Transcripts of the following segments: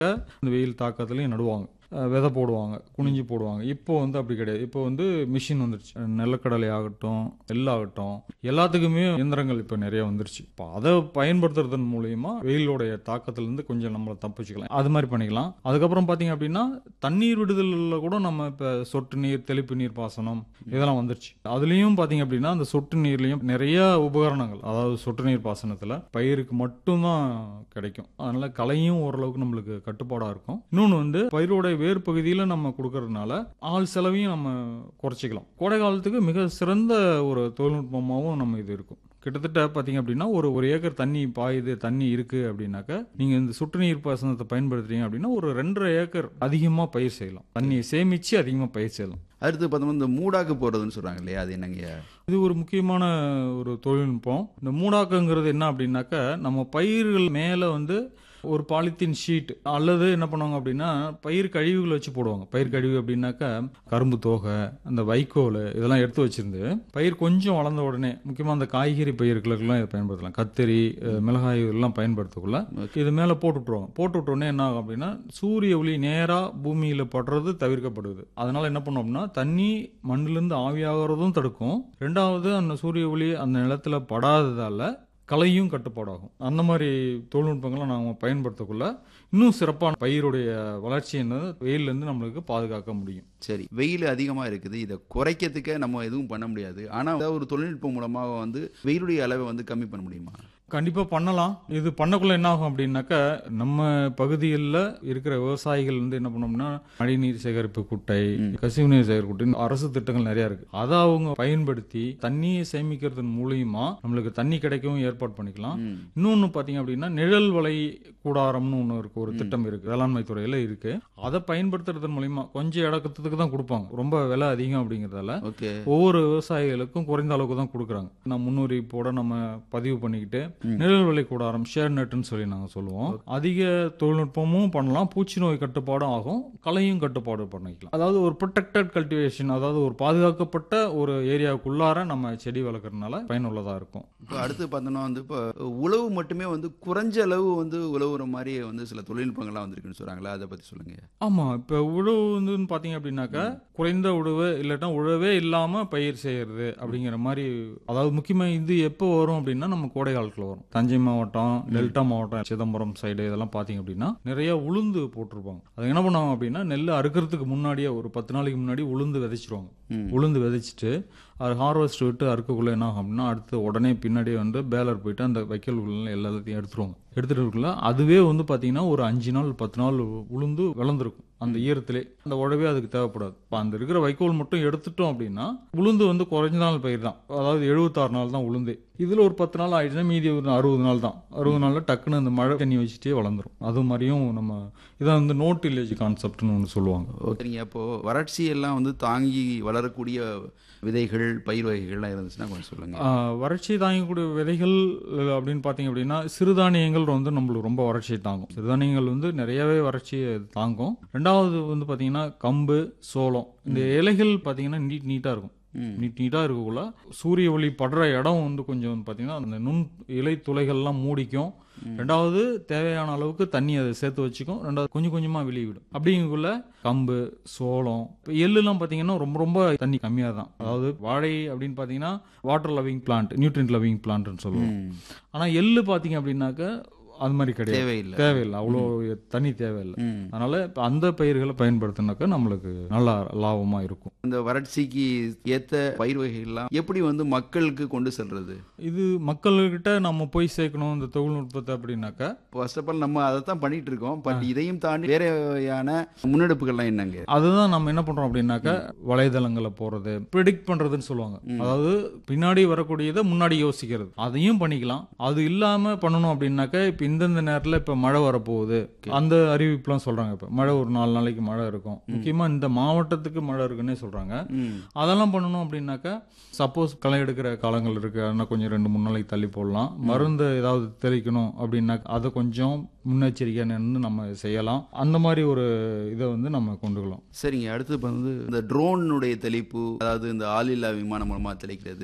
இந்த வெயில் தாக்கத்துலையும் நடுவாங்க அஹ் விதை போடுவாங்க குனிஞ்சு போடுவாங்க இப்போ வந்து அப்படி கிடையாது இப்போ வந்து மிஷின் வந்துருச்சு நிலக்கடலை ஆகட்டும் எள்ளாகட்டும் எல்லாத்துக்குமே இயந்திரங்கள் இப்போ நிறைய வந்துருச்சு இப்போ அதை பயன்படுத்துறதன் மூலியமா வெயிலோடைய தாக்கத்திலேருந்து கொஞ்சம் நம்மளை தப்பிச்சுக்கலாம் அது மாதிரி பண்ணிக்கலாம் அதுக்கப்புறம் பார்த்தீங்க அப்படின்னா தண்ணீர் விடுதலில் கூட நம்ம இப்போ சொட்டு நீர் தெளிப்பு நீர் பாசனம் இதெல்லாம் வந்துருச்சு அதுலேயும் பார்த்தீங்க அப்படின்னா அந்த சொட்டு நீர்லேயும் நிறைய உபகரணங்கள் அதாவது சொட்டு நீர் பாசனத்தில் பயிருக்கு மட்டும்தான் கிடைக்கும் அதனால களையும் ஓரளவுக்கு நம்மளுக்கு கட்டுப்பாடாக இருக்கும் இன்னொன்று வந்து பயிரோட வேர் பகுதியில் நம்ம கொடுக்கறதுனால ஆள் செலவையும் நம்ம குறைச்சிக்கலாம் கோடை காலத்துக்கு மிக சிறந்த ஒரு தொழில்நுட்பமாகவும் நம்ம இது இருக்கும் கிட்டத்தட்ட பார்த்தீங்க அப்படின்னா ஒரு ஒரு ஏக்கர் தண்ணி பாயுது தண்ணி இருக்கு அப்படின்னாக்க நீங்க இந்த சொட்டு நீர் பாசனத்தை பயன்படுத்துறீங்க அப்படின்னா ஒரு ரெண்டரை ஏக்கர் அதிகமாக பயிர் செய்யலாம் தண்ணியை சேமிச்சு அதிகமாக பயிர் செய்யலாம் அடுத்து பார்த்தோம்னா இந்த மூடாக்கு போடுறதுன்னு சொல்றாங்க இல்லையா அது என்னங்க இது ஒரு முக்கியமான ஒரு தொழில்நுட்பம் இந்த மூடாக்குங்கிறது என்ன அப்படின்னாக்க நம்ம பயிர்கள் மேலே வந்து ஒரு பாலித்தீன் ஷீட் அல்லது என்ன பண்ணுவாங்க அப்படின்னா பயிர் கழிவுகள் வச்சு போடுவாங்க பயிர் கழிவு அப்படின்னாக்கா கரும்பு தோகை அந்த வைக்கோல் இதெல்லாம் எடுத்து வச்சிருந்து பயிர் கொஞ்சம் வளர்ந்த உடனே முக்கியமாக அந்த காய்கறி பயிர்களுக்கெல்லாம் இதை பயன்படுத்தலாம் கத்திரி அஹ், மிளகாய் இதெல்லாம் பயன்படுத்தக்குள்ள இது மேலே போட்டு விட்ருவாங்க போட்டு விட்ட உடனே என்ன ஆகும் அப்படின்னா சூரிய ஒளி நேராக பூமியில் படுறது தவிர்க்கப்படுது அதனால என்ன பண்ணோம் அப்படின்னா தண்ணி மண்ணிலிருந்து ஆவியாகிறதும் தடுக்கும் ரெண்டாவது அந்த சூரிய ஒளி அந்த நிலத்துல படாததால களையும் கட்டுப்பாடாகும் அந்த மாதிரி தொழில்நுட்பங்களை நாம பயன்படுத்தக்குள்ள இன்னும் சிறப்பான பயிருடைய வளர்ச்சி என்னது வெயிலிருந்து நம்மளுக்கு பாதுகாக்க முடியும் சரி வெயில் அதிகமாக இருக்குது இதை குறைக்கிறதுக்கு நம்ம எதுவும் பண்ண முடியாது ஆனால் ஏதாவது ஒரு தொழில்நுட்பம் மூலமாக வந்து வெயிலுடைய அளவை வந்து கம்மி பண்ண முடியுமா கண்டிப்பா பண்ணலாம் இது பண்ணக்குள்ள என்ன ஆகும் அப்படின்னாக்கா நம்ம பகுதிகளில் இருக்கிற விவசாயிகள் வந்து என்ன பண்ணோம்னா மழைநீர் சேகரிப்பு குட்டை கசிவு நீர் சேகரிப்பு குட்டை இந்த அரசு திட்டங்கள் நிறைய இருக்கு அதை அவங்க பயன்படுத்தி தண்ணியை சேமிக்கிறதன் மூலியமா நம்மளுக்கு தண்ணி கிடைக்கவும் ஏற்பாடு பண்ணிக்கலாம் ம். இன்னொன்னு பாத்தீங்க அப்படின்னா நிழல் வலை கூடாரம்னு ஒன்று இருக்கு ஒரு திட்டம் இருக்கு வேளாண்மை துறையில இருக்கு அதை பயன்படுத்துறதன் மூலியமா கொஞ்சம் இடத்துக்கு தான் கொடுப்பாங்க ரொம்ப விலை அதிகம் அப்படிங்கறதால ஓகே ஒவ்வொரு விவசாயிகளுக்கும் குறைந்த அளவுக்கு தான் கொடுக்குறாங்க நான் முன்னறிவிப்போட நம்ம பதிவு பண்ணிக்கிட்டு நிழல் விலை கூடாரம் ஷேர் நெட்னு சொல்லி நாங்க சொல்லுவோம் அதிக தொழில்நுட்பமும் பண்ணலாம் பூச்சி நோய் கட்டுப்பாடும் ஆகும் களையும் கட்டுப்பாடு பண்ணிக்கலாம் அதாவது ஒரு ப்ரொடெக்டட் கல்டிவேஷன் அதாவது ஒரு பாதுகாக்கப்பட்ட ஒரு ஏரியாவுக்குள்ளார நம்ம செடி வளர்க்கறதுனால பயனுள்ளதா இருக்கும் இப்போ அடுத்து பார்த்தோம்னா வந்து இப்போ உழவு மட்டுமே வந்து குறைஞ்ச அளவு வந்து உழவுற மாதிரி வந்து சில தொழில்நுட்பங்கள்லாம் வந்திருக்குன்னு சொல்றாங்களா அதை பற்றி சொல்லுங்க ஆமா இப்ப உழவு வந்து பாத்தீங்க அப்படின்னாக்கா குறைந்த உழவு இல்லாட்டா உழவே இல்லாம பயிர் செய்யறது அப்படிங்கிற மாதிரி அதாவது முக்கியமா இது எப்போ வரும் அப்படின்னா நம்ம கோடை காலத்துல வரும் தஞ்சை மாவட்டம் டெல்டா மாவட்டம் சிதம்பரம் சைடு இதெல்லாம் பாத்தீங்க அப்படின்னா நிறைய உளுந்து போட்டிருப்பாங்க அது என்ன பண்ணுவாங்க அப்படின்னா நெல் அறுக்கிறதுக்கு முன்னாடியே ஒரு பத்து நாளைக்கு முன்னாடி உளுந்து விதைச்சிருவாங்க ம். உளுந்து விதைச்சிட்டு அது ஹார்வெஸ்ட் விட்டு அறுக்கக்குள்ள என்ன ஆகும் அப்படின்னா அடுத்து உடனே பின்னாடியே வந்து பேலர் போயிட்டு அந்த வைக்கல் உள்ள எல்லாத்தையும் எடுத்துருவாங்க எடுத்துட்டு இருக்குள்ள அதுவே வந்து பாத்தீங்கன்னா ஒரு அஞ்சு நாள் பத்து நாள் உளுந்து விளந்திருக்கும் அந்த ஈரத்திலே அந்த உழவே அதுக்கு தேவைப்படாது இப்போ அந்த இருக்கிற வைக்கோல் மட்டும் எடுத்துட்டோம் அப்படின்னா உளுந்து வந்து குறைஞ்ச நாள் பயிர் தான் அதாவது எழுபத்தாறு நாள் தான் உளுந்தே இதுல ஒரு பத்து நாள் ஆயிடுச்சுன்னா மீதி ஒரு அறுபது நாள் தான் அறுபது நாள்ல டக்குன்னு அந்த மழை தண்ணி வச்சுட்டே வளர்ந்துரும் அது மாதிரியும் நம்ம இதை வந்து நோட் வில்லேஜ் கான்செப்ட்னு ஒன்று சொல்லுவாங்க சரிங்க அப்போ வறட்சி எல்லாம் வந்து தாங்கி வளரக்கூடிய விதைகள் பயிர் வகைகள்லாம் இருந்துச்சுன்னா கொஞ்சம் சொல்லுங்க ஆஹ் வறட்சி தாங்கக்கூடிய விதைகள் அஹ் அப்படின்னு பார்த்தீங்க அப்படின்னா சிறுதானியங்கள் வந்து நம்மளுக்கு ரொம்ப வறட்சியை தாங்கும் சிறுதானியங்கள் வந்து நிறையவே வறட்சியை தாங்கும் ரெண்டாவது வந்து பார்த்தீங்கன்னா கம்பு சோளம் இந்த இலைகள் பார்த்தீங்கன்னா நீட் நீட்டாக இருக்கும் ம். நீட் நீட்டாக இருக்கக்குள்ள சூரிய ஒளி படுற இடம் வந்து கொஞ்சம் வந்து பார்த்தீங்கன்னா அந்த நுண் இலை துளைகள்லாம் மூடிக்கும் ரெண்டாவது தேவையான அளவுக்கு தண்ணி அதை சேர்த்து வச்சுக்கும் ரெண்டாவது கொஞ்சம் கொஞ்சமாக வெளியே விடும் அப்படிங்கக்குள்ள கம்பு சோளம் இப்போ எள்ளுலாம் பார்த்தீங்கன்னா ரொம்ப ரொம்ப தண்ணி கம்மியாக தான் அதாவது வாழை அப்படின்னு பார்த்தீங்கன்னா water loving plant nutrient loving பிளான்ட்னு சொல்லுவோம் ம். ஆனால் எள்ளு பார்த்தீங்க அப்படின்னாக்க அது மாதிரி கிடையாது தேவையில்லை தேவையில்லை அவ்வளோ தண்ணி தேவையில்லை ம். அதனால இப்போ அந்த பயிர்களை பயன்படுத்தினாக்கா நம்மளுக்கு நல்லா லாபமாக இருக்கும் இந்த வறட்சிக்கு ஏத்த பயிர் வகைகள்லாம் எப்படி வந்து மக்களுக்கு கொண்டு செல்றது இது மக்கள்கிட்ட நம்ம போய் சேர்க்கணும் இந்த தொழில்நுட்பத்தை அப்படின்னாக்கா ஃபர்ஸ்ட் ஆஃப் ஆல் நம்ம அதை தான் பண்ணிட்டு இருக்கோம் பட் இதையும் தாண்டி வேற வகையான முன்னெடுப்புகள்லாம் என்னங்க அதுதான் நம்ம என்ன பண்றோம் அப்படின்னாக்கா வலைதளங்களை போறது ப்ரிடிக்ட் பண்றதுன்னு சொல்லுவாங்க அதாவது பின்னாடி வரக்கூடியதை முன்னாடி யோசிக்கிறது அதையும் பண்ணிக்கலாம் அது இல்லாம பண்ணணும் அப்படின்னாக்கா இப்ப இந்தந்த நேரத்துல இப்ப மழை வரப்போகுது அந்த அறிவிப்புலாம் சொல்றாங்க இப்ப மழை ஒரு நாலு நாளைக்கு மழை இருக்கும் முக்கியமா இந்த மாவட்டத்துக்கு மழை இருக்குன்னே சொல்றாங்க ம். அதெல்லாம் பண்ணணும் அப்படின்னாக்கா சப்போஸ் களை எடுக்கிற காலங்கள் இருக்கு அதனால் கொஞ்சம் ரெண்டு மூணு நாளைக்கு தள்ளி போடலாம் மருந்து ஏதாவது தெளிக்கணும் அப்படின்னா அதை கொஞ்சம் முன்னெச்சரிக்கையாக நின்று நம்ம செய்யலாம் அந்த மாதிரி ஒரு இதை வந்து நம்ம கொண்டுக்கலாம் சரிங்க அடுத்து இப்ப வந்து இந்த ட்ரோனுடைய தெளிப்பு அதாவது இந்த ஆளில்லா விமானம் மூலமா தெளிக்கிறது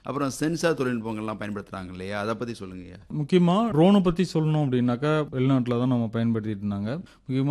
அப்புறம் சென்சார் தொழில்நுட்பங்கள்லாம் பயன்படுத்துறாங்க இல்லையா அதை பத்தி சொல்லுங்க ஐயா முக்கியமாக ட்ரோனை பற்றி சொல்லணும் அப்படின்னாக்கா வெளிநாட்டில் தான் நம்ம பயன்படுத்திட்டு இருந்தாங்க முக்கியமாக